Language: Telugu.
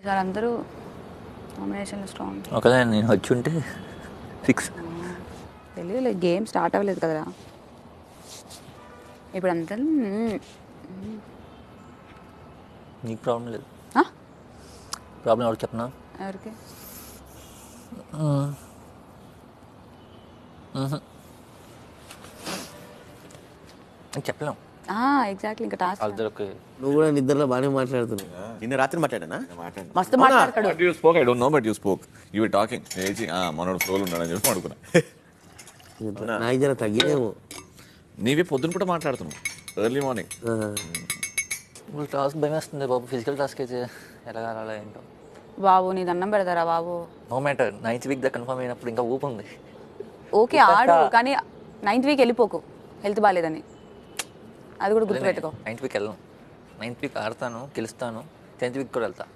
సార్ అందరూ నామినేషన్లో స్ట్రాంగ్ ఒకవేళ నేను వచ్చి ఉంటే ఫిక్స్ తెలియదు గేమ్ స్టార్ట్ అవ్వలేదు కదరా ఇప్పుడు అంతా మ్మ్. నీకు ప్రాబ్లం లేదు ఆ? ప్రాబ్లం ఎవరికి చెప్పనా ఎవరికి నేను చెప్పలేం ఎగ్జాక్ట్లీ ఇంకా టాస్క్ వాళ్ళిద్దరికి నువ్వు కూడా నిద్రలో బాగానే మాట్లాడుతున్నావు నిన్న రాత్రి మాట్లాడానా మస్తు మాట్లాడతాడు but you spoke I don't know but you spoke you were talking లేచి ఆ, మనోడు ఫ్లోలో ఉన్నాడని చెప్పి అనుకున్నా నాకు జర తగ్గినేమో నీవే పొద్దున పూట మాట్లాడుతున్నావు ఎర్లీ మార్నింగ్ ఆ, ఇప్పుడు టాస్క్ భయం వేస్తుంది బాబు ఫిజికల్ టాస్క్ అయితే ఎలా కావాలా ఏంటో బాబు నీ దండం పెడతారా బాబు నో మ్యాటర్ నైన్త్ వీక్ దా కన్ఫర్మ్ అయినప్పుడు ఇంకా ఊపు ఉంది ఓకే ఆడు కానీ నైన్త్ వీక్ వెళ్ళిపోకు హెల్త్ బాగాలేదని అది కూడా గుర్తుపెట్టుకో నైన్త్ వీక్ వెళ్ళను నైన్త్ వీక్ ఆడతాను గెలుస్తాను టెన్త్ వీక్ కూడా వెళ్తా